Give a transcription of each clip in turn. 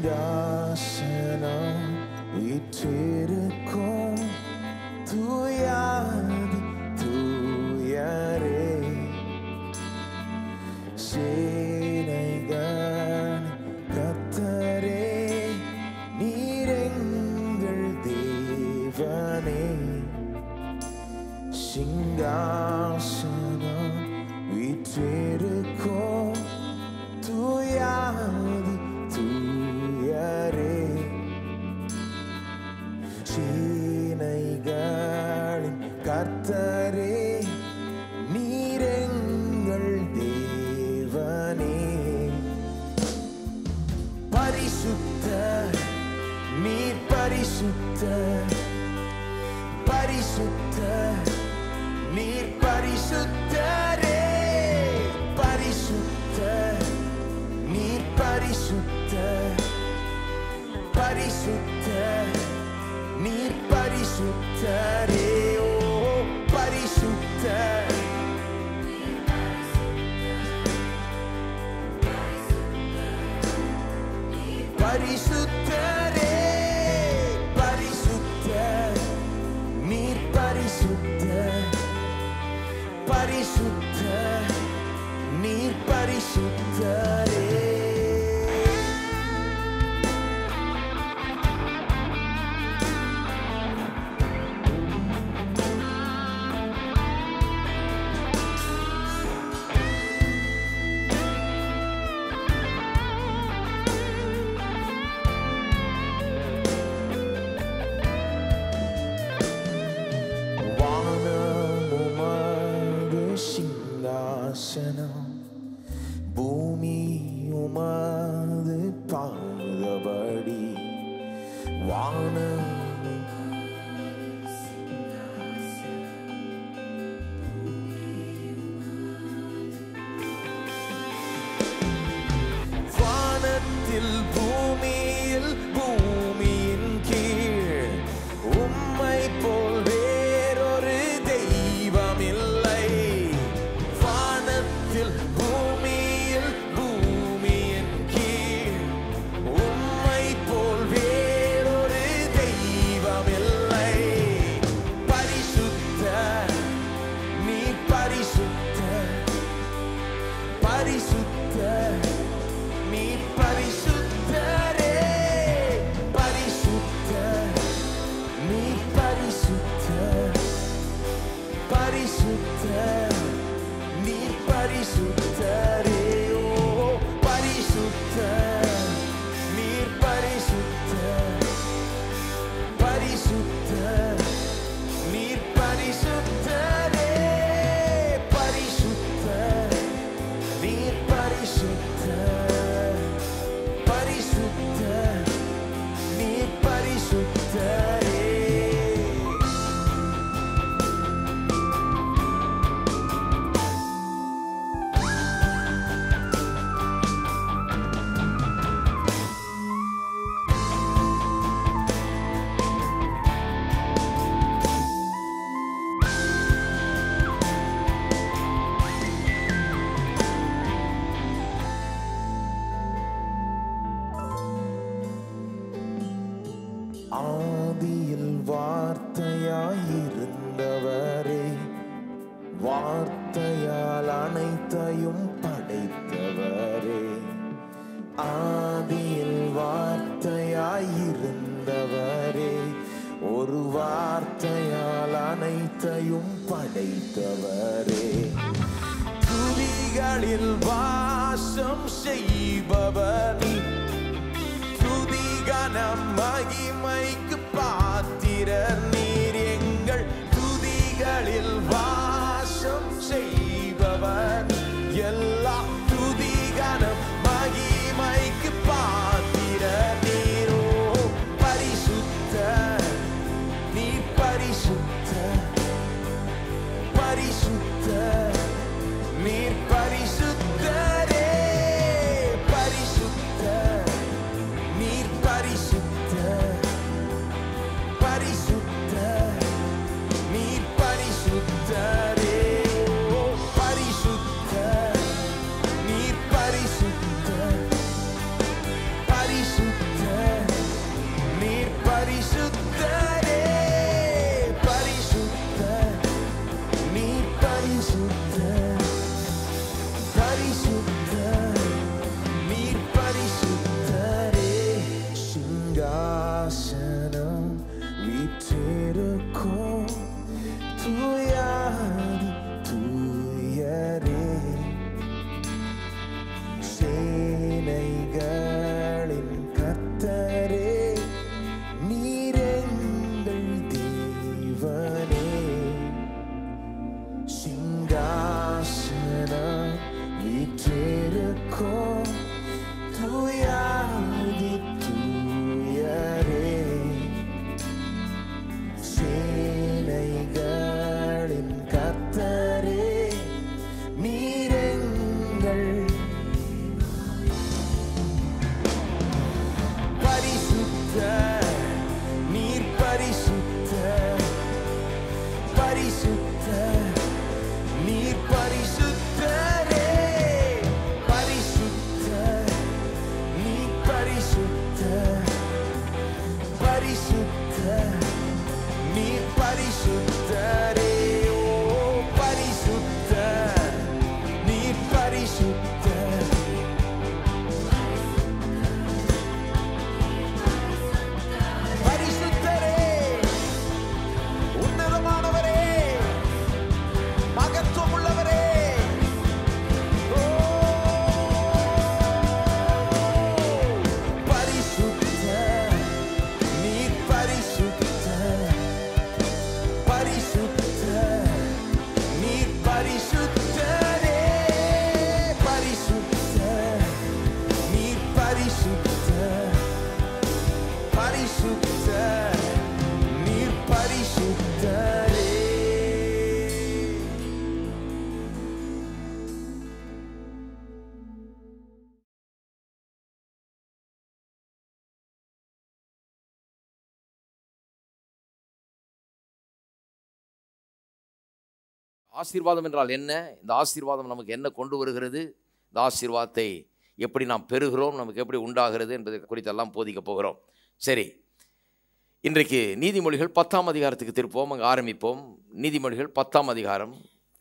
சிங்காசனம் வீற்றிருக்கும் தூயாதி தூயரே சேனைகள் கத்தரே நீரெங்கள் தேவனே சிங்காசனம் வீற்றிருக்கும் தூயாதி தூயரே சேனைகளின் கர்த்தரே நீரெங்கள் தேவனே பரிசுத்த நீர் பரிசுத்த பரிசுத்த நீர் பரிசுத்தரே பரிசுத்த நீர் பரிசுத்த பரிசுத்த நீர் பரிசுத்தரே ஓ பரிசுத்த பரிசுத்தரே பரிசுத்த நீர் பரிசுத்த பரிசுத்த நீர் பரிசுத்தரே வானமுமது சிங்காசனம் பூமி உமது பாதபடி வான வானத்தில் பூமியில் பூமியின் கீழ் உம்மை போல் வேறொரு தெய்வமில்லை வானத்தில் பூமியில் பூமியின் கீழ் உம்மை போல் வேறொரு தெய்வமில்லை பரிசுத்த நீ பரிசுத்த பரிசுத்த நீ பரிசுத்தரே பரிசுத்த நீ பரிசுத்த பரிசுத்த நீ பரிசுத்தரே ஓ பரிசுத்த நீர் பரிசுத்த பரிசுத்த நீர் பரிசுத்தரே பரிசுத்த நீர் பரிசுத்த பரிசுத்த நீர் பரிசுத்தரே ஆதியில் வார்த்தையாயிருந்தவரே வார்த்தையால் அனைத்தையும் படைத்தவரே ஆதியில் வார்த்தையாயிருந்தவரே ஒரு வார்த்தையால் அனைத்தையும் படைத்தவரே துதிகளில் வாசம் செய்பவர் நீ துதிகனம் மகிமைக்கு பாத்திரர் நீர் எங்கள் துதிகளில் வாசம் செய்பவர் எல்லா துதிகனம் மகிமைக்கு பாத்திரர் நீரோ பரிசுத்த நீ பரிசுத்த பரிசுத்த நீர் பரிசுத்தரே பரிசுத்த நீர் பரிசுத்த பரிசுத்த நீர் பரிசுத்தரே ஓ பரிசுத்த நீர் பரிசுத்த பரிசுத்த ஆசீர்வாதம் என்றால் என்ன இந்த ஆசீர்வாதம் நமக்கு என்ன கொண்டு வருகிறது இந்த ஆசீர்வாதத்தை எப்படி நாம் பெறுகிறோம் நமக்கு எப்படி உண்டாகிறது என்பதை குறித்தெல்லாம் போதிக்க போகிறோம் சரி இன்றைக்கு நீதிமொழிகள் பத்தாம் அதிகாரத்துக்கு திருப்போம் அங்கே ஆரம்பிப்போம் நீதிமொழிகள் பத்தாம் அதிகாரம்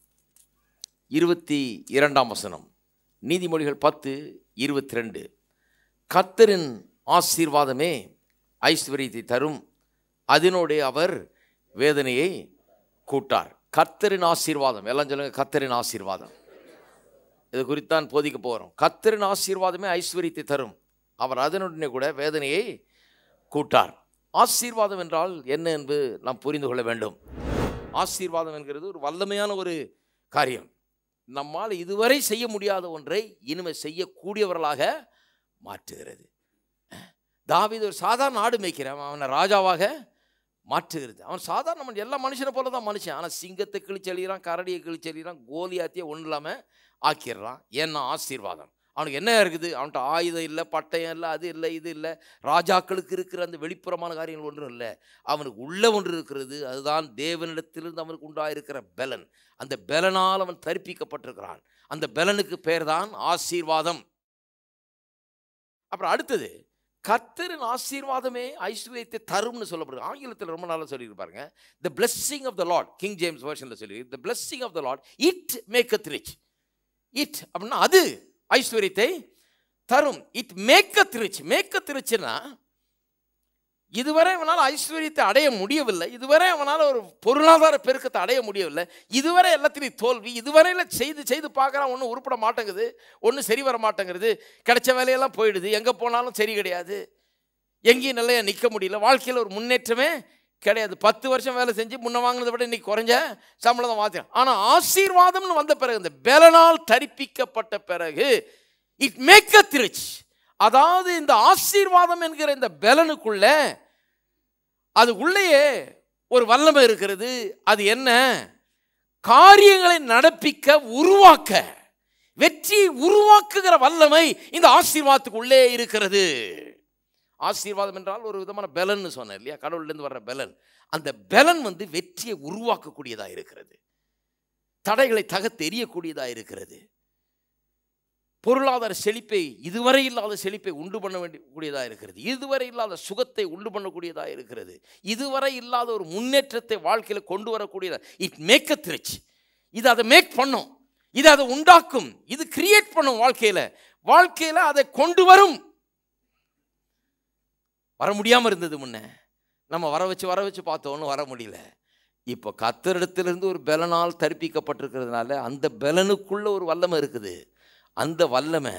இருபத்தி இரண்டாம் வசனம் நீதிமொழிகள் பத்து இருபத்தி ரெண்டு கர்த்தரின் ஆசீர்வாதமே ஐஸ்வர்யத்தை தரும் அதனோடே அவர் வேதனையை கூட்டார் கர்த்தரின் ஆசீர்வாதம் எல்லாம் சொல்லுங்க கர்த்தரின் ஆசீர்வாதம் இது குறித்தான் போதிக்க போகிறோம் கர்த்தரின் ஆசீர்வாதமே ஐஸ்வர்யத்தை தரும் அவர் அதனுடனே கூட வேதனையை கூட்டார் ஆசீர்வாதம் என்றால் என்ன என்று நாம் புரிந்து கொள்ள வேண்டும் ஆசீர்வாதம் என்கிறது ஒரு வல்லமையான ஒரு காரியம் நம்மால் இதுவரை செய்ய முடியாத ஒன்றை இனிமே செய்யக்கூடியவர்களாக மாற்றுகிறது தாவீது ஒரு சாதாரண ஆடு மேய்க்கிறவன் அவனை ராஜாவாக மாற்றுகிறது அவன் சாதாரண மனுஷன் எல்லா மனுஷனை போல தான் மனுஷன் ஆனால் சிங்கத்தை கிழிச்செழிகிறான் கரடியை கிழிச்செழிகிறான் கோலியாத்தியை ஒன்றும் இல்லாமல் ஆக்கிடுறான் ஏன்னா ஆசீர்வாதம் அவனுக்கு என்ன இருக்குது அவன்கிட்ட ஆயுதம் இல்லை பட்டயம் இல்லை அது இல்லை இது இல்லை ராஜாக்களுக்கு இருக்கிற அந்த வெளிப்புறமான காரியங்கள் ஒன்றும் இல்லை அவனுக்கு உள்ள ஒன்று இருக்கிறது அதுதான் தேவனிடத்திலிருந்து அவனுக்கு உண்டாயிருக்கிற பலன் அந்த பலனால் அவன் தரிப்பிக்கப்பட்டிருக்கிறான் அந்த பலனுக்கு பேர் தான் ஆசீர்வாதம் அப்புறம் அடுத்தது கர்த்தரின் ஆசீர்வாதமே ஐஸ்வர்யத்தை தரும்னு சொல்லப்படுது ஆங்கிலத்தில் ரொம்ப நல்லா சொல்லியிருப்பாருங்க the blessing of the Lord King James வெர்ஷனில் சொல்லி the blessing of the Lord it maketh rich it அப்படின்னா அது ஐஸ்வர்யத்தை தரும் இட் மேக்கத் ரிச் மேக்கத் ரிச்னா இதுவரை அவனால் ஐஸ்வர்யத்தை அடைய முடியவில்லை இதுவரை அவனால் ஒரு பொருளாதார பெருக்கத்தை அடைய முடியவில்லை இதுவரை எல்லாத்திலையும் தோல்வி இதுவரையில் செய்து செய்து பார்க்குறான் ஒன்றும் உருப்பட மாட்டேங்குது ஒன்றும் சரி வர மாட்டேங்கிறது கிடைச்ச வேலையெல்லாம் போயிடுது எங்கே போனாலும் சரி கிடையாது எங்கேயும் நிலையா நிற்க முடியல வாழ்க்கையில் ஒரு முன்னேற்றமே கிடையாது பத்து வருஷம் வேலை செஞ்சு முன்ன வாங்கினதை விட இன்னைக்கு குறைஞ்ச சம்பளம் தான் மாற்றிடும் ஆனால் ஆசீர்வாதம்னு வந்த பிறகு இந்த பலனால் தரிப்பிக்கப்பட்ட பிறகு இட் மேக் அ திருச் அதாவது இந்த ஆசீர்வாதம் என்கிற இந்த பலனுக்குள்ள அது உள்ளேயே ஒரு வல்லமை இருக்கிறது அது என்ன காரியங்களை நடப்பிக்க உருவாக்க வெற்றி உருவாக்குகிற வல்லமை இந்த ஆசீர்வாதத்துக்கு உள்ளே இருக்கிறது ஆசீர்வாதம் என்றால் ஒரு விதமான பலன்னு சொன்னேன் இல்லையா கடவுள்லேருந்து வர்ற பலன் அந்த பலன் வந்து வெற்றியை உருவாக்கக்கூடியதாக இருக்கிறது தடைகளை தகர்த்து எறியக்கூடியதாக இருக்கிறது பொருளாதார செழிப்பை இதுவரை இல்லாத செழிப்பை உண்டு பண்ண வேண்டியக்கூடியதாக இருக்கிறது இதுவரை இல்லாத சுகத்தை உண்டு பண்ணக்கூடியதாக இருக்கிறது இதுவரை இல்லாத ஒரு முன்னேற்றத்தை வாழ்க்கையில் கொண்டு வரக்கூடியதாக இட் மேக் அ திருச் இது அதை மேக் பண்ணும் இது அதை உண்டாக்கும் இது கிரியேட் பண்ணும் வாழ்க்கையில் வாழ்க்கையில் அதை கொண்டு வரும் வர முடியாமல் இருந்தது முன்ன நம்ம வர வச்சு வர வச்சு பார்த்தோன்னு வர முடியல இப்போ கத்தரிடத்திலிருந்து ஒரு பலனால் தரிப்பிக்கப்பட்டிருக்கிறதுனால அந்த பலனுக்குள்ள ஒரு வல்லமை இருக்குது அந்த வல்லமை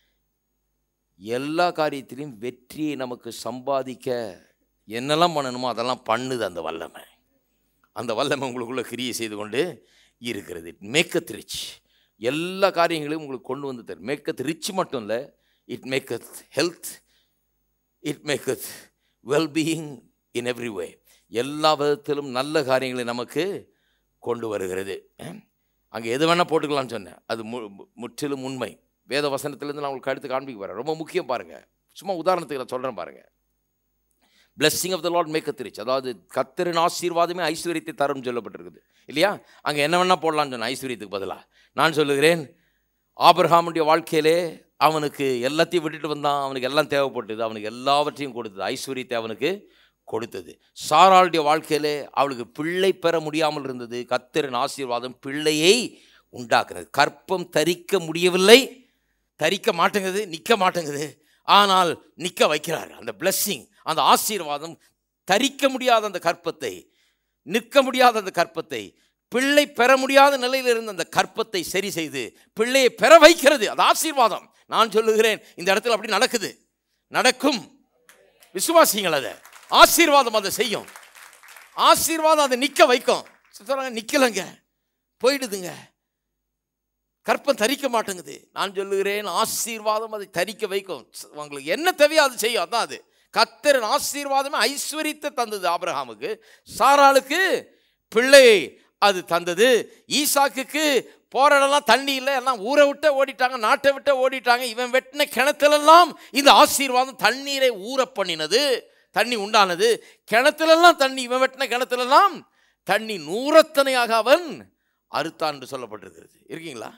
எல்லா காரியத்திலையும் வெற்றியை நமக்கு சம்பாதிக்க என்னெல்லாம் பண்ணணுமோ அதெல்லாம் பண்ணுது அந்த வல்லமை அந்த வல்லமை உங்களுக்குள்ள கிரியை செய்து கொண்டு இருக்கிறது மேக்கத் ரிச் எல்லா காரியங்களையும் உங்களுக்கு கொண்டு வந்து தரும் மேக்கத் ரிச் மட்டும் இல்லை it maketh health it maketh wellbeing in every way எல்லா விதத்திலும் நல்ல காரியங்களை நமக்கு கொண்டு வருகிறது அங்கே எது வேணால் போட்டுக்கலாம்னு சொன்னேன் அது மு மு- முற்றிலும் உண்மை வேத வசனத்திலேருந்து நான் உங்களுக்கு அடுத்து காண்பிக்க போகிறேன் ரொம்ப முக்கியம் பாருங்கள் சும்மா உதாரணத்துக்கு நான் சொல்கிறேன் பாருங்கள் blessing of the Lord maketh rich அதாவது கத்தரின் ஆசீர்வாதமே ஐஸ்வர்யத்தை தரும் சொல்லப்பட்டிருக்குது இல்லையா அங்கே என்ன வேணால் போடலாம்னு சொன்னேன் ஐஸ்வர்யத்துக்கு பதிலாக நான் சொல்லுகிறேன் ஆபிரகாமுடைய வாழ்க்கையிலே அவனுக்கு எல்லாத்தையும் விட்டுட்டு வந்தான் அவனுக்கு எல்லாம் தேவைப்பட்டது அவனுக்கு எல்லாவற்றையும் கொடுத்தது ஐஸ்வர்யத்தை அவனுக்கு கொடுத்தது சாராளுடைய வாழ்க்கையிலே அவளுக்கு பிள்ளை பெற முடியாமல் இருந்தது கத்தரின் ஆசீர்வாதம் பிள்ளையை உண்டாக்குறது கற்பம் தரிக்க முடியவில்லை தரிக்க மாட்டேங்குது நிற்க மாட்டேங்குது ஆனால் நிற்க வைக்கிறார் அந்த blessing அந்த ஆசீர்வாதம் தரிக்க முடியாத அந்த கற்பத்தை நிற்க முடியாத அந்த கற்பத்தை பிள்ளை பெற முடியாத நிலையில் இருந்த அந்த கற்பத்தை சரி செய்து பிள்ளையை பெற வைக்கிறது அது ஆசீர்வாதம் நான் சொல்லுகிறேன் இந்த இடத்துல அப்படி நடக்குது நடக்கும் விசுவாசிங்கள் அதை ஆசீர்வாதம் அதை செய்யும் ஆசீர்வாதம் அதை நிற்க வைக்கும் சொல்றாங்க நிற்கலைங்க போயிடுதுங்க கற்பம் தரிக்க மாட்டேங்குது நான் சொல்லுகிறேன் ஆசீர்வாதம் அதை தரிக்க வைக்கும் ச- உங்களுக்கு என்ன தேவையோ அது செய்யும் அதான் அது கத்தரின் ஆசீர்வாதமே ஐஸ்வர்யத்தை தந்தது ஆபிரகாமுக்கு சாராளுக்கு பிள்ளையை அது தந்தது ஈசாக்குக்கு போற இடம்லாம் தண்ணி இல்லை எல்லாம் ஊரை விட்ட ஓடிட்டாங்க நாட்டை விட்ட ஓடிட்டாங்க இவன் வெட்டின கிணத்துலெல்லாம் இந்த ஆசீர்வாதம் தண்ணீரை ஊற பண்ணினது தண்ணி உண்டானது கிணத்துலெல்லாம் தண்ணி இவன் வெட்டின கிணத்துலெல்லாம் தண்ணி நூறத்தனையாக அவன் அறுத்தான் என்று சொல்லப்பட்டிருக்கிறது இருக்கீங்களா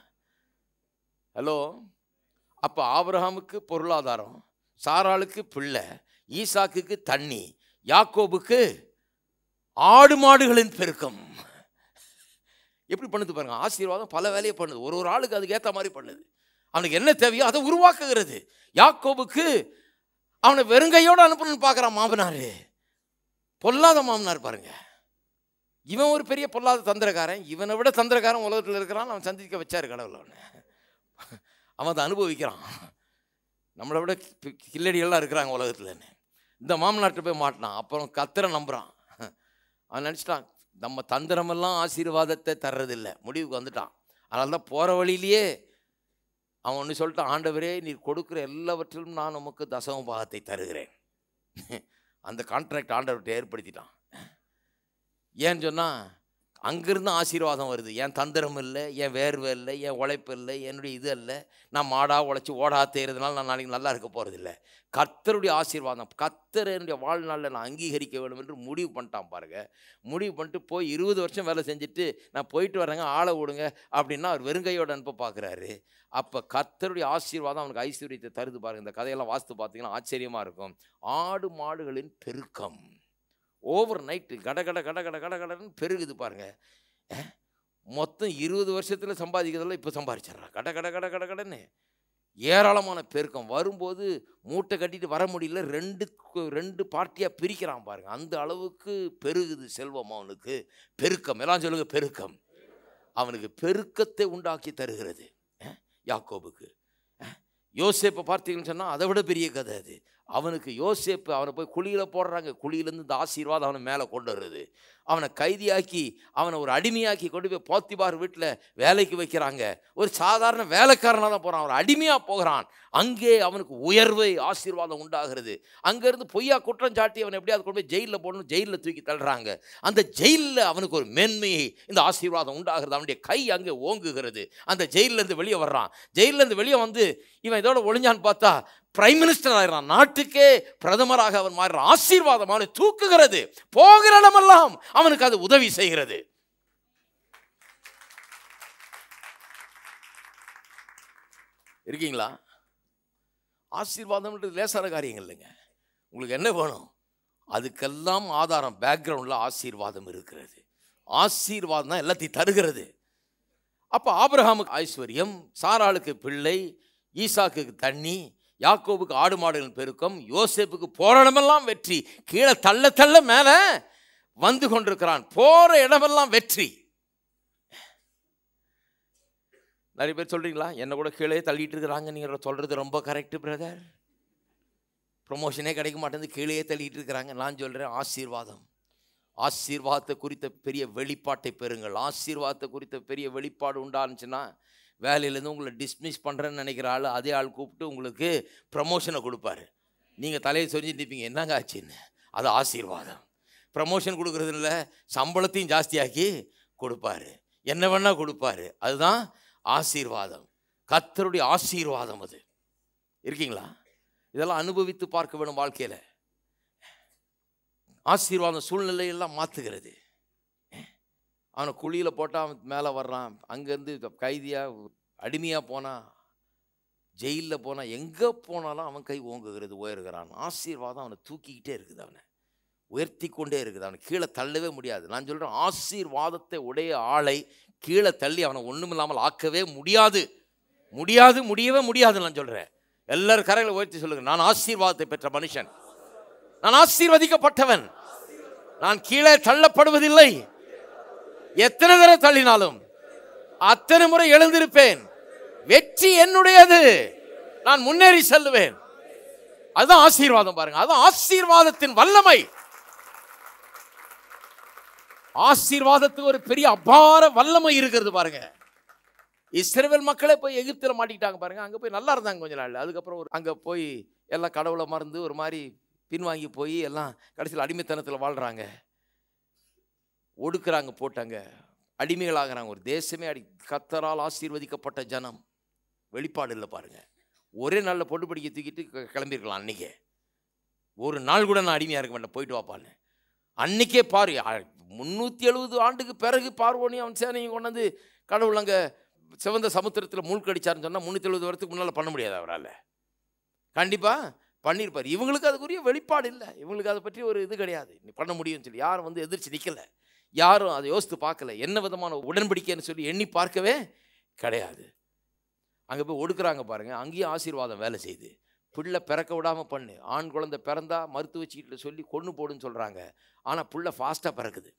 ஹலோ அப்போ ஆபிரகாமுக்கு பொருளாதாரம் சாராளுக்கு பிள்ளை ஈசாக்குக்கு தண்ணி யாக்கோபுக்கு ஆடு மாடுகளின் பெருக்கம் எப்படி பண்ணுது பாருங்க ஆசீர்வாதம் பல வேலையை பண்ணுது ஒரு ஒரு ஆளுக்கு அதுக்கு ஏற்ற மாதிரி பண்ணுது அவனுக்கு என்ன தேவையோ அதை உருவாக்குகிறது யாக்கோபுக்கு அவனை வெறுங்கையோடு அனுப்பணும்னு பார்க்குறான் மாமனார் பொல்லாத மாமனார் பாருங்க இவன் ஒரு பெரிய பொல்லாத தந்திரக்காரன் இவனை விட தந்திரக்காரன் உலகத்தில் இருக்கிறான் அவன் சந்திக்க வச்சாரு கடவுள் அவனை அவன் அதை அனுபவிக்கிறான் நம்மளை விட கி- கில்லடிகள்லாம் இருக்கிறாங்க உலகத்துலன்னு இந்த மாமனார்ட்ட போய் மாட்டினான் அப்புறம் கத்தரை நம்புகிறான் அவன் நினச்சிட்டான் நம்ம தந்திரமெல்லாம் ஆசீர்வாதத்தை தர்றதில்லை முடிவுக்கு வந்துட்டான் அதனால தான் போகிற வழியிலேயே அவன் ஒன்று சொல்லிட்டான் ஆண்டவரே நீர் கொடுக்குற எல்லாவற்றிலும் நான் உமக்கு தசம பாகத்தை தருகிறேன் அந்த கான்ட்ராக்ட் ஆண்டவர்கிட்ட ஏற்படுத்திட்டான் ஏன்னு சொன்னால் அங்கிருந்து ஆசீர்வாதம் வருது என் தந்திரம் இல்லை என் வேர்வை இல்லை என் உழைப்பு இல்லை என்னுடைய இது இல்லை நான் மாடா உழைச்சி ஓடா தேர்றதுனால நான் நாளைக்கு நல்லா இருக்க போகிறதில்ல கர்த்தருடைய ஆசீர்வாதம் கர்த்தர் என்னுடைய வாழ்நாளில் நான் அங்கீகரிக்க வேண்டும் என்று முடிவு பண்ணிட்டான் பாருங்க முடிவு பண்ணிட்டு போய் இருபது வருஷம் வேலை செஞ்சுட்டு நான் போயிட்டு வரேங்க ஆளை விடுங்க அப்படின்னா அவர் வெறுங்கையோட அனுப்ப பார்க்குறாரு அப்போ கர்த்தருடைய ஆசீர்வாதம் அவனுக்கு ஐஸ்வர்யத்தை தருது பாருங்க இந்த கதையெல்லாம் வாஸ்து பார்த்தீங்கன்னா ஆச்சரியமாக இருக்கும் ஆடு மாடுகளின் பெருக்கம் ஓவர் நைட்டு கட கட கட கட கட கடன்னு பெருகுது பாருங்க அஹ், மொத்தம் இருபது வருஷத்தில் சம்பாதிக்கிறதெல்லாம் இப்போ சம்பாதிச்சிட்றான் கட கட கட கட கடன்னு ஏராளமான பெருக்கம் வரும்போது மூட்டை கட்டிட்டு வர முடியல ரெண்டு கு- ரெண்டு பார்ட்டியாக பிரிக்கிறான் பாருங்க அந்த அளவுக்கு பெருகுது செல்வம் அவனுக்கு பெருக்கம் எல்லாம் சொல்லுங்க பெருக்கம் அவனுக்கு பெருக்கத்தை உண்டாக்கி தருகிறது அஹ், யாக்கோபுக்கு அஹ், யோசேப்பை பார்த்தீங்கன்னு சொன்னால் அதை விட பெரிய கதை அது அவனுக்கு யோசேப்பு அவனை போய் குழியில் போடுறாங்க குழியிலேருந்து இந்த ஆசீர்வாதம் அவனை மேலே கொண்டு வருது அவனை கைதியாக்கி அவனை ஒரு அடிமையாக்கி கொண்டு போய் போத்திபார் வீட்டில் வேலைக்கு வைக்கிறாங்க ஒரு சாதாரண வேலைக்காரனாக தான் போகிறான் ஒரு அடிமையாக போகிறான் அங்கே அவனுக்கு உயர்வை ஆசீர்வாதம் உண்டாகிறது அங்கேருந்து பொய்யா குற்றம் சாட்டி அவனை எப்படியாவது கொண்டு போய் ஜெயிலில் போடணும் ஜெயிலில் தூக்கி தள்ளுறாங்க அந்த ஜெயிலில் அவனுக்கு ஒரு மேன்மையை இந்த ஆசீர்வாதம் உண்டாகிறது அவனுடைய கை அங்கே ஓங்குகிறது அந்த ஜெயிலேருந்து வெளியே வர்றான் ஜெயிலேருந்து வெளியே வந்து இவன் இதோட ஒளிஞ்சான்னு பார்த்தா பிரைம் மினிஸ்டர் ஆயிடுறான் நாட்டுக்கே பிரதமராக அவன் மாறுறான் ஆசீர்வாதம் அவனை தூக்குகிறது போகிற இடமெல்லாம் அவனுக்கு அது உதவி செய்கிறது இருக்கீங்களா ஆசீர்வாதம்ன்றது லேசான காரியங்கள் இல்லைங்க உங்களுக்கு என்ன வேணும் அதுக்கெல்லாம் ஆதாரம் பேக்ரவுண்டில் ஆசீர்வாதம் இருக்கிறது ஆசீர்வாதம் தான் எல்லாத்தையும் தருகிறது அப்போ ஆபிரகாமுக்கு ஐஸ்வர்யம் சாராளுக்கு பிள்ளை ஈசாக்குக்கு தண்ணி யாக்கோபுக்கு ஆடு மாடுகளின் பெருக்கம் யோசேப்புக்கு போற இடமெல்லாம் வெற்றி கீழே தள்ள தள்ள மேலே வந்து கொண்டிருக்கிறான் போற இடமெல்லாம் வெற்றி நிறைய பேர் சொல்றீங்களா என்ன கூட கீழே தள்ளிட்டு இருக்கிறாங்க நீங்க சொல்றது ரொம்ப கரெக்ட் பிரதர் ப்ரொமோஷனே கிடைக்க மாட்டேங்குது கீழே தள்ளிட்டு இருக்கிறாங்க நான் சொல்றேன் ஆசீர்வாதம் ஆசீர்வாதத்தை குறித்த பெரிய வெளிப்பாட்டை பெறுங்கள் ஆசீர்வாதத்தை குறித்த பெரிய வெளிப்பாடு உண்டானுச்சுன்னா வேலையிலேருந்து உங்களை டிஸ்மிஸ் பண்ணுறேன்னு நினைக்கிற ஆள் அதே ஆள் கூப்பிட்டு உங்களுக்கு ப்ரமோஷனை கொடுப்பாரு நீங்கள் தலையை சொரிஞ்சுட்டு இருப்பீங்க என்னங்க ஆச்சுன்னு அது ஆசீர்வாதம் ப்ரமோஷன் கொடுக்கறது இல்லை சம்பளத்தையும் ஜாஸ்தியாக்கி கொடுப்பாரு என்ன வேணால் கொடுப்பாரு அதுதான் ஆசீர்வாதம் கர்த்தருடைய ஆசீர்வாதம் அது இருக்கீங்களா இதெல்லாம் அனுபவித்து பார்க்க வேணும் வாழ்க்கையில் ஆசீர்வாதம் சூழ்நிலையெல்லாம் மாற்றுகிறது அவனை குழியில் போட்டால் அவன் மேலே வர்றான் அங்கேருந்து கைதியாக அடிமையாக போனான் ஜெயிலில் போனால் எங்கே போனாலும் அவன் கை ஓங்குகிறது உயர்கிறான் ஆசீர்வாதம் அவனை தூக்கிக்கிட்டே இருக்குது அவனை உயர்த்தி கொண்டே இருக்குது அவனை கீழே தள்ளவே முடியாது நான் சொல்கிறேன் ஆசீர்வாதத்தை உடைய ஆளை கீழே தள்ளி அவனை ஒன்றும் இல்லாமல் ஆக்கவே முடியாது முடியாது முடியவே முடியாது நான் சொல்கிறேன் எல்லாரும் கரைகளை உயர்த்தி சொல்லுங்க நான் ஆசீர்வாதத்தை பெற்ற மனுஷன் நான் ஆசீர்வதிக்கப்பட்டவன் நான் கீழே தள்ளப்படுவதில்லை எத்தனை தடவை தள்ளினாலும் அத்தனை முறை எழுந்திருப்பேன் வெற்றி என்னுடையது நான் முன்னேறி செல்லுவேன் அதுதான் ஆசீர்வாதம் பாருங்க அதுதான் ஆசீர்வாதத்தின் வல்லமை ஆசீர்வாதத்துக்கு ஒரு பெரிய அபார வல்லமை இருக்கிறது பாருங்க இஸ்ரேல் மக்களே போய் எகிப்தில் மாட்டிக்கிட்டாங்க பாருங்க அங்கே போய் நல்லா இருந்தாங்க கொஞ்ச நாள் அதுக்கப்புறம் ஒரு அங்கே போய் எல்லாம் கடவுளை மறந்து ஒரு மாதிரி பின்வாங்கி போய் எல்லாம் கடைசியில் அடிமைத்தனத்தில் வாழ்கிறாங்க ஒடுக்குறாங்க போட்டாங்க அடிமைகளாகிறாங்க ஒரு தேசமே அடி கத்தரால் ஆசீர்வதிக்கப்பட்ட ஜனம் வெளிப்பாடு இல்லை பாருங்க ஒரே நாளில் பொட்டு படிக்க தூக்கிட்டு க- கிளம்பியிருக்கலாம் அன்னைக்கே ஒரு நாள் கூட நான் அடிமையாக இருக்க மாட்டேன் போயிட்டு வாப்பான்னு அன்னைக்கே பாரு அ- முந்நூற்றி எழுபது ஆண்டுக்கு பிறகு பார்வோனையும் அவன் சேனையும் கொண்டு வந்து கடவுள் அங்கே சிவந்த சமுத்திரத்தில் மூழ்கடிச்சாருன்னு சொன்னால் முந்நூற்றி எழுபது வருஷத்துக்கு முன்னால் பண்ண முடியாது அவரால் கண்டிப்பாக பண்ணியிருப்பார் இவங்களுக்கு அதுக்குரிய வெளிப்பாடு இல்லை இவங்களுக்கு அதை பற்றி ஒரு இது கிடையாது நீ பண்ண முடியும்னு சொல்லி யாரும் வந்து எதிர்த்து நிற்கலை யாரும் அதை யோசித்து பார்க்கல என்ன விதமான உடன்படிக்கைன்னு சொல்லி எண்ணி பார்க்கவே கிடையாது அங்கே போய் ஒடுக்குறாங்க பாருங்க அங்கேயும் ஆசீர்வாதம் வேலை செய்யுது பிள்ளை பிறக்க விடாமல் பண்ணு ஆண் குழந்தை பிறந்தா மருத்துவ சீட்டில் சொல்லி கொன்று போடுன்னு சொல்கிறாங்க ஆனால் புள்ள ஃபாஸ்ட்டாக பிறக்குது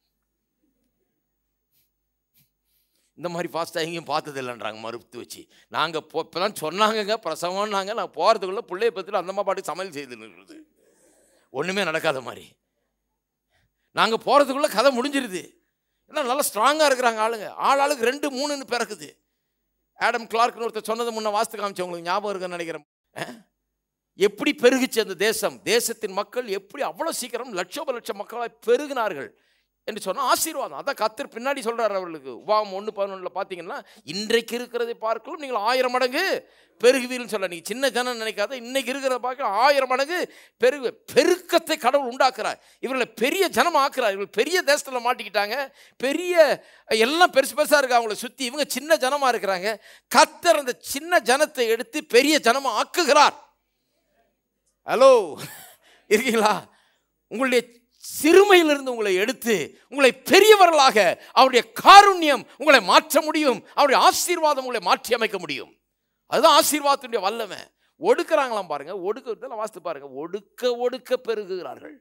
இந்த மாதிரி ஃபாஸ்ட்டாக எங்கேயும் பார்த்தது இல்லைன்றாங்க மருத்துவ வச்சு நாங்கள் போ இப்போ தான் சொன்னாங்கங்க பிரசவம்னாங்க நான் போகிறதுக்குள்ளே பிள்ளைய பற்றிட்டு அந்த பாட்டுக்கு சமையல் செய்து நின்றுது ஒன்றுமே நடக்காத மாதிரி நாங்கள் போகிறதுக்குள்ளே கதை முடிஞ்சிருது ஏன்னா நல்லா ஸ்ட்ராங்காக இருக்கிறாங்க ஆளுங்க ஆள் ஆளுக்கு ரெண்டு மூணுன்னு பிறக்குது ஆடம் கிளார்க்னு ஒருத்தர் சொன்னது முன்ன வாஸ்து காமிச்சு உங்களுக்கு ஞாபகம் இருக்குன்னு நினைக்கிறேன் அஹ்? எப்படி பெருகுச்சு அந்த தேசம் தேசத்தின் மக்கள் எப்படி அவ்வளோ சீக்கிரம் லட்சோப லட்சம் மக்களாய் பெருகினார்கள் என்று சொன்னால் ஆசீர்வாதம் அதான் கத்தர் பின்னாடி சொல்றாரு அவர்களுக்கு உபாவம் ஒன்று பதினொன்றில் பார்த்தீங்கன்னா இன்றைக்கு இருக்கிறதை பார்க்கலாம் நீங்கள் ஆயிரம் மடங்கு பெருகுவீர்னு சொல்ல நீங்கள் சின்ன ஜனம் நினைக்காத இன்னைக்கு இருக்கிறத பார்க்க ஆயிரம் மடங்கு பெருகு பெருக்கத்தை கடவுள் உண்டாக்குறார் இவர்களை பெரிய ஜனம் ஆக்குறார் இவர்கள் பெரிய தேசத்தில் மாட்டிக்கிட்டாங்க பெரிய எல்லாம் பெருசு பெருசாக இருக்கு அவங்கள சுற்றி இவங்க சின்ன ஜனமாக இருக்கிறாங்க கத்தர் அந்த சின்ன ஜனத்தை எடுத்து பெரிய ஜனமாக ஆக்குகிறார் ஹலோ இருக்கீங்களா உங்களுடைய சிறுமையிலிருந்து உங்களை எடுத்து உங்களை பெரியவர்களாக அவருடைய காருண்யம் உங்களை மாற்ற முடியும் அவருடைய ஆசீர்வாதம் உங்களை மாற்றி அமைக்க முடியும் அதுதான் ஆசீர்வாதத்துடைய வல்லமை ஒடுக்குறாங்களாம் பாருங்க ஒடுக்க இதெல்லாம் வாசித்து பாருங்க ஒடுக்க ஒடுக்க பெருகுகிறார்கள்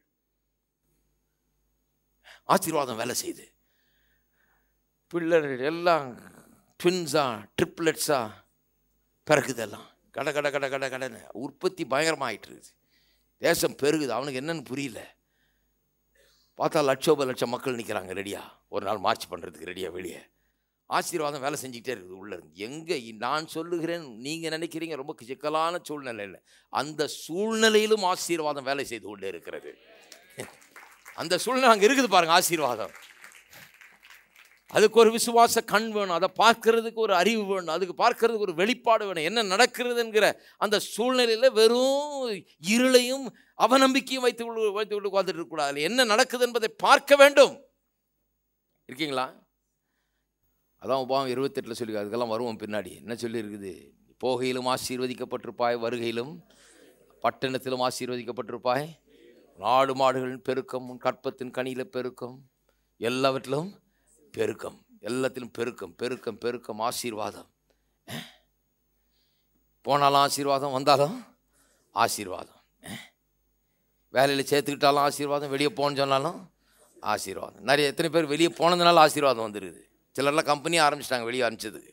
ஆசீர்வாதம் வேலை செய்யுது பிள்ளைகள் எல்லாம் ட்வின்ஸா ட்ரிப்ளெட்ஸா பிறகுதெல்லாம் கட கட கட கட கடன்னு உற்பத்தி பயங்கரமாயிட்டு இருக்குது தேசம் பெருகுது அவனுக்கு என்னன்னு புரியல பார்த்தா லட்சோப லட்சம் மக்கள் நிற்கிறாங்க ரெடியா ஒரு நாள் மார்ச் பண்ணுறதுக்கு ரெடியா வெளியே ஆசீர்வாதம் வேலை செஞ்சுக்கிட்டே இருக்குது உள்ளே இருந்து எங்கே நான் சொல்லுகிறேன் நீங்கள் நினைக்கிறீங்க ரொம்ப சிக்கலான சூழ்நிலையில் அந்த சூழ்நிலையிலும் ஆசீர்வாதம் வேலை செய்து கொண்டே இருக்கிறது அந்த சூழ்நிலை அங்கே இருக்குது பாருங்க ஆசீர்வாதம் அதுக்கு ஒரு விசுவாச கண் வேணும் அதை பார்க்கறதுக்கு ஒரு அறிவு வேணும் அதுக்கு பார்க்கறதுக்கு ஒரு வெளிப்பாடு வேணும் என்ன நடக்கிறதுங்கிற அந்த சூழ்நிலையில் வெறும் இருளையும் அவநம்பிக்கையும் வைத்து கொண்டு வைத்து கொண்டு உட்காந்துட்டு இருக்கக்கூடாது என்ன நடக்குது என்பதை பார்க்க வேண்டும் இருக்கீங்களா அதான் உபாவம் இருபத்தெட்டில் சொல்லி அதுக்கெல்லாம் வருவோம் பின்னாடி என்ன சொல்லியிருக்குது போகையிலும் ஆசீர்வதிக்கப்பட்டிருப்பாய் வருகையிலும் பட்டணத்திலும் ஆசீர்வதிக்கப்பட்டிருப்பாய் நாடு மாடுகளின் பெருக்கம் உன் கற்பத்தின் கனியில் பெருக்கம் எல்லாவற்றிலும் பெருக்கம் எல்லாத்திலும் பெருக்கம் பெருக்கம் பெருக்கம் ஆசீர்வாதம் போனாலும் ஆசீர்வாதம் வந்தாலும் ஆசீர்வாதம் வேலையில் சேர்த்துக்கிட்டாலும் ஆசீர்வாதம் வெளியே போன்னு சொன்னாலும் ஆசீர்வாதம் நிறைய எத்தனை பேர் வெளியே போனதுனால ஆசீர்வாதம் வந்துருக்குது சிலர்லாம் கம்பெனி ஆரம்பிச்சிட்டாங்க வெளியே அனுப்பிச்சதுக்கு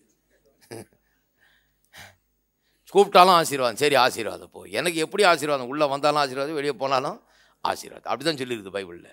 கூப்பிட்டாலும் ஆசீர்வாதம் சரி ஆசீர்வாதம் போ எனக்கு எப்படி ஆசீர்வாதம் உள்ளே வந்தாலும் ஆசீர்வாதம் வெளியே போனாலும் ஆசீர்வாதம் அப்படி தான் சொல்லியிருக்குது பைபிளில்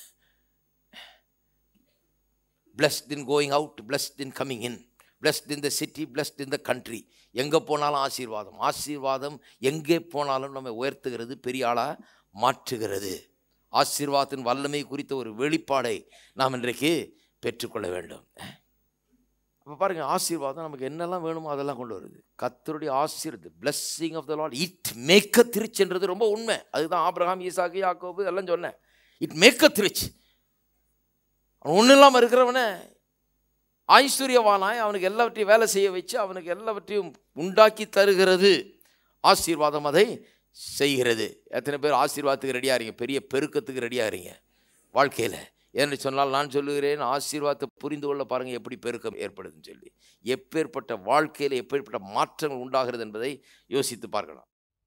blessed in going out blessed in coming in blessed in the city blessed in the country எங்கே போனாலும் ஆசீர்வாதம் ஆசீர்வாதம் எங்கே போனாலும் நம்ம உயர்த்துகிறது பெரிய ஆளாக மாற்றுகிறது ஆசீர்வாதத்தின் வல்லமை குறித்த ஒரு வெளிப்பாடை நாம் இன்றைக்கு பெற்றுக்கொள்ள வேண்டும் அப்போ பாருங்கள் ஆசீர்வாதம் நமக்கு என்னெல்லாம் வேணுமோ அதெல்லாம் கொண்டு வருது கத்தருடைய ஆசீர்வாத blessing of the Lord it maketh திருச்சுன்றது ரொம்ப உண்மை அதுதான் ஆபிரகாம் ஈசாக்கு யாக்கோபு எல்லாம் சொன்னேன் இட் மேக்க திருச்சு அவன் ஒன்றும் இல்லாமல் இருக்கிறவனை ஐஸ்வர்யவானாய் அவனுக்கு எல்லாவற்றையும் வேலை செய்ய வச்சு அவனுக்கு எல்லாவற்றையும் உண்டாக்கி தருகிறது ஆசீர்வாதம் அதை செய்கிறது எத்தனை பேர் ஆசீர்வாதத்துக்கு ரெடியாக இருங்க பெரிய பெருக்கத்துக்கு ரெடியாக இருங்க வாழ்க்கையில் ஏன்னு சொன்னால் நான் சொல்லுகிறேன் ஆசீர்வாதத்தை புரிந்து கொள்ள பாருங்கள் எப்படி பெருக்கம் ஏற்படுதுன்னு சொல்லி எப்பேற்பட்ட வாழ்க்கையில் எப்பேற்பட்ட மாற்றங்கள் உண்டாகிறது என்பதை யோசித்து பார்க்கலாம்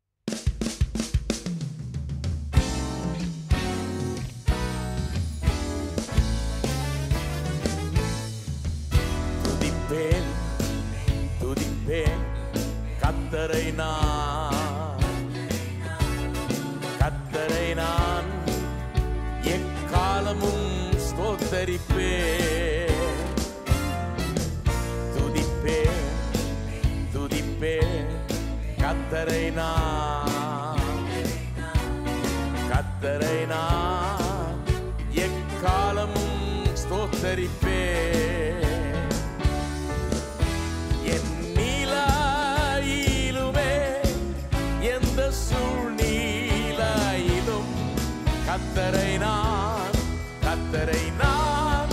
துதிப்பேன் துதிப்பேன் கத்தரை நான் கத்தரை நான் எக்காலமும் ஸ்தோத்தரிப்பேன் துதிப்பேன் துதிப்பேன் கத்தரை நான் கத்தரை நான் எக்காலமும் ஸ்தோத்தரிப்பேன் என் நீலாயிலுமே எந்த சூழ்நிலையிலும் கத்தரை நான் கத்தரை நான்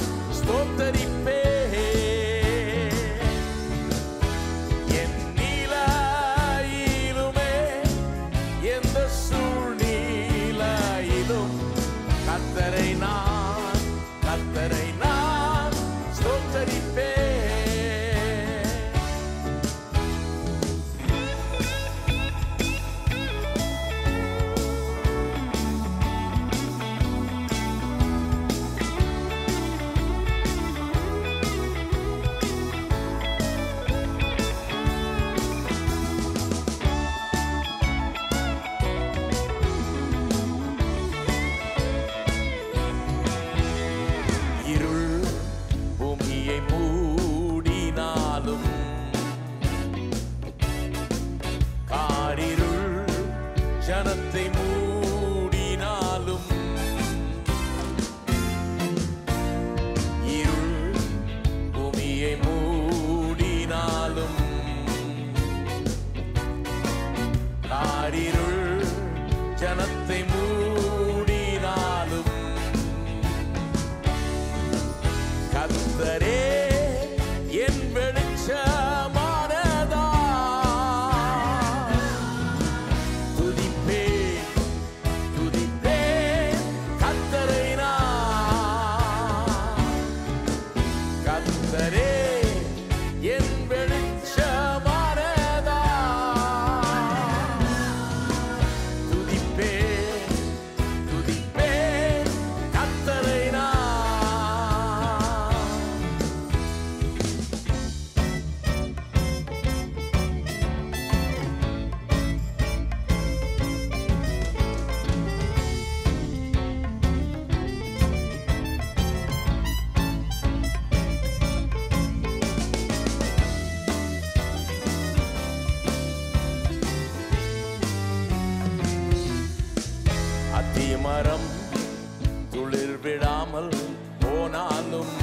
போனாலும்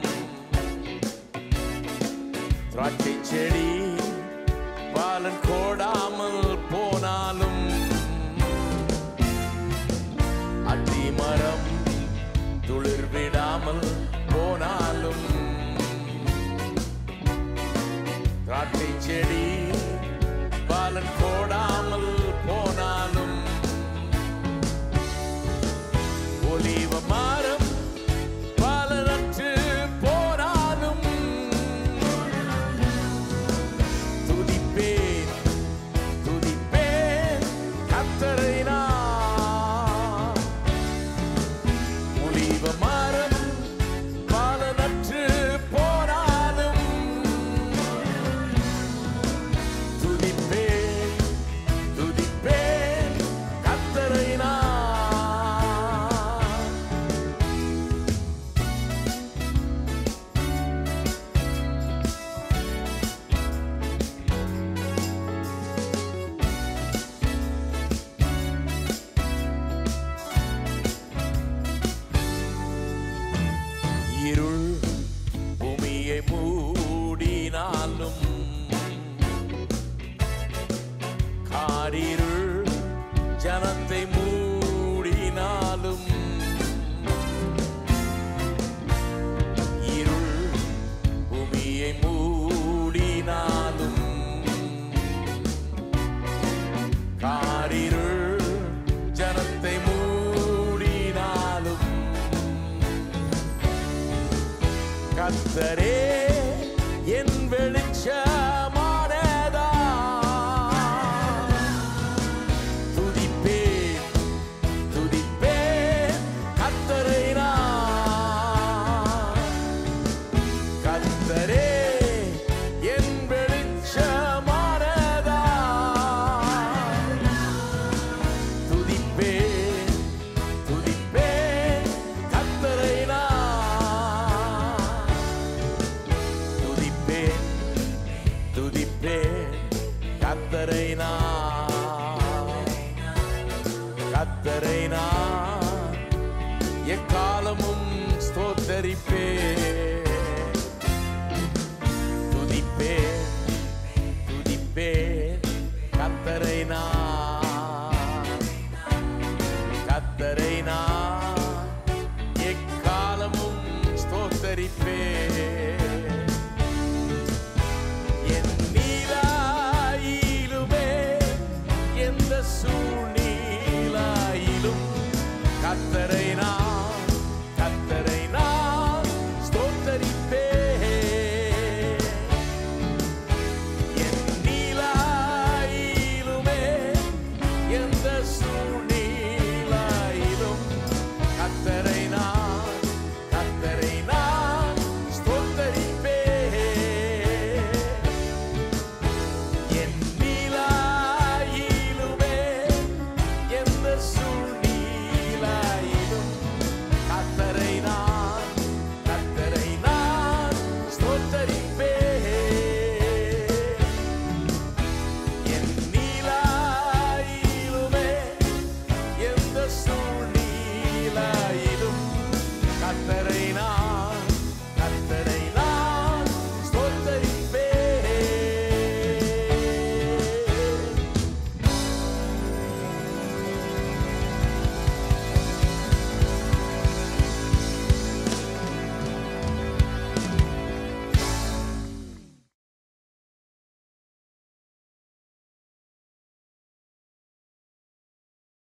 திராட்சை செடி பாலன் கோடாமல் போனாலும் அத்தி மரம் துளிர் விடாமல் போனாலும் திராட்சை செடி பாலன் கோடாமல் போனாலும் ஒலிவ மரம் பலனற்று போனாலும் துதிப்பேன் துதிப்பேன் கத்தரை நான் ஒலிவ மரம் பலனற்று போனாலும் துதிப்பேன் துதிப்பேன் கத்தரை நான் இருள் பூமியை மூடினாலும் காரிருள் ஜனத்தை மூடினாலும் இருள் பூமியை மூடினாலும் காரிருள் ஜனத்தை மூடினாலும் கத்தரே என் வெளிச்சமானதா துதிப்பேன் துதிப்பேன் கத்தரை நான் கத்தரே என் வெளிச்சமானதா துதிப்பேன் துதிப்பேன் கத்தரை நான் துதிப்பேன் துதிப்பேன் கத்தரை நான் கத்தரை நான் எக்காலமும் ஸ்தோத்தரிப்பேன் துதிப்பேன் துதிப்பேன் கத்தரை நான் கத்தரை நான் எக்காலமும் ஸ்தோத்தரிப்பேன்